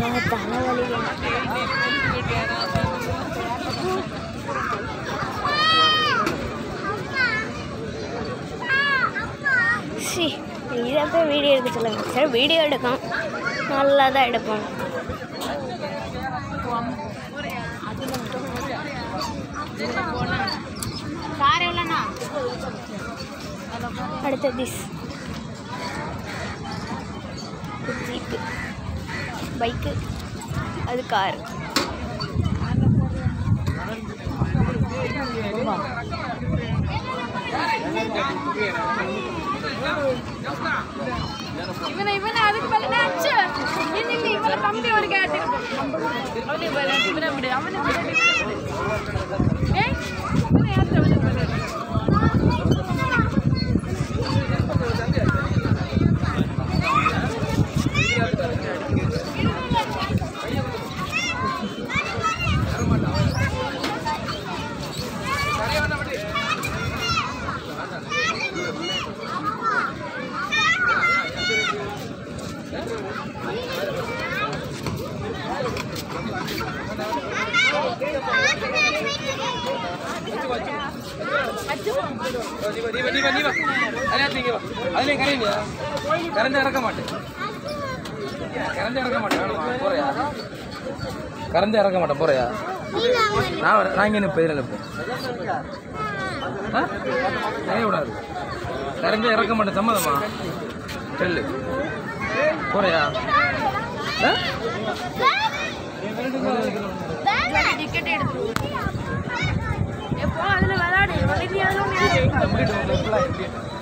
தலைவலி சி இதை போய் வீடியோ எடுக்க சொல்லுங்க சரி வீடியோ எடுக்கும் நல்லா தான் எடுப்போம் கார் எவ்வளோண்ணா அடுத்த திஸ் ஜீப்பு பைக்கு அது கார் இவனை இவனை அதுக்கு மேலே அச்சு இல்ல இல்ல இவனை தம்பி ஒரு கேட்டு அவனை இவனை இவனை விடு அவனை விடு இவனை விடு ஏய் இவனை ஏத்து அவனை விடு அதுலயும் கரையிலையா கரைஞ்ச இறக்க மாட்டேன் கரைஞ்ச இறக்க மாட்டேன் வேணுமா போறியா கரைஞ்ச இறக்க மாட்டேன் போறியா நான் வரேன். நான் இங்கே நிற்பேன் இதில் நிற்பேன் ஆ நிறைய விடாது கரைஞ்ச இறக்க மாட்டேன் சம்மதமா சொல்லு போறியா ஆ? டிக்கெட் எடுத்து எப்போ அதுல விளையாடு வலிமையாலும் இந்த வீடு வந்து full ஆ empty.